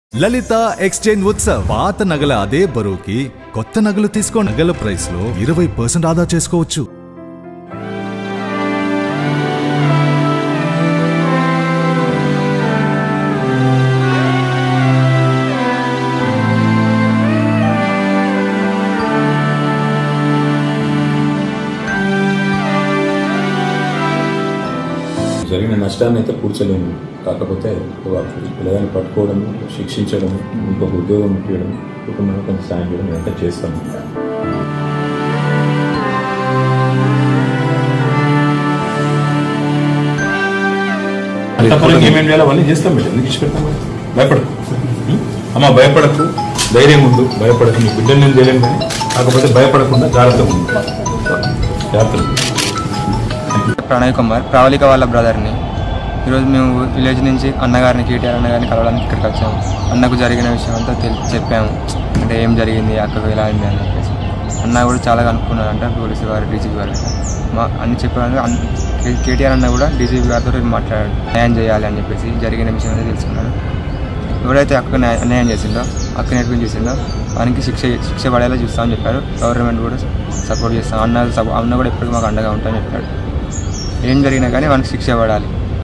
లలిత exchange Utsav పాత నగల అదే బరువుకి కొత్త నగలు తీసుకో నగల ప్రైస్ లో ఇరవై పర్సెంట్ ఆదా చేసుకోవచ్చు జరిగిన నష్టాన్ని అయితే పూడ్చలేము కాకపోతే పిల్లగాన్ని పట్టుకోవడం శిక్షించడం ఇంకొక ఉద్యోగం ఇప్పించడం కుటుంబానికి కొంచెం సాయం చేయడం ఇదంతా చేస్తాము అంతఃపురం ఏమేం చేయాలో అవన్నీ చేస్తాం మీరు ఎందుకు ఇచ్చి పెడతాం మరి? భయపడకు ఉం? అమ్మ భయపడకు ధైర్యం ఉండు భయపడకు నీ బిడ్డలు నేను తెలియను కానీ కాకపోతే భయపడకుండా జాగ్రత్తగా ఉండు జాగ్రత్తగా ఉండు. ప్రణయ్ కుమార్ ప్రవళిక వాళ్ళ బ్రదర్ని ఈరోజు మేము విలేజ్ నుంచి అన్నగారిని కేటీఆర్ అన్నగారిని కలవడానికి ఇక్కడికి వచ్చాము అన్నకు జరిగిన విషయం అంతా తెలి- చెప్పాము అంటే ఏం జరిగింది అక్కకు ఎలా అయింది అని చెప్పేసి అన్న కూడా చాలా కనుక్కున్నారంట పోలీసు వారు డీజీపీ గారు మా అన్ని చెప్పారు అన్- కే- కేటీఆర్ అన్న కూడా డీజీపీ గారితో మాట్లాడాడు న్యాయం చేయాలి అని చెప్పేసి జరిగిన విషయం అనేది తెలుసుకున్నాడు ఎవరైతే అక్క న్యాయ- అన్యాయం చేసిందో అక్క నేర్పించి చేసిందో వానికి శిక్ష శిక్ష పడేలా చూస్తామని చెప్పారు గవర్నమెంట్ కూడా సపోర్ట్ చేస్తాం అన్న సపో- అన్న కూడా ఎప్పటికీ మాకు అండగా ఉంటామని చెప్పాడు ఏం జరిగినా కానీ వానికి శిక్ష పడాలి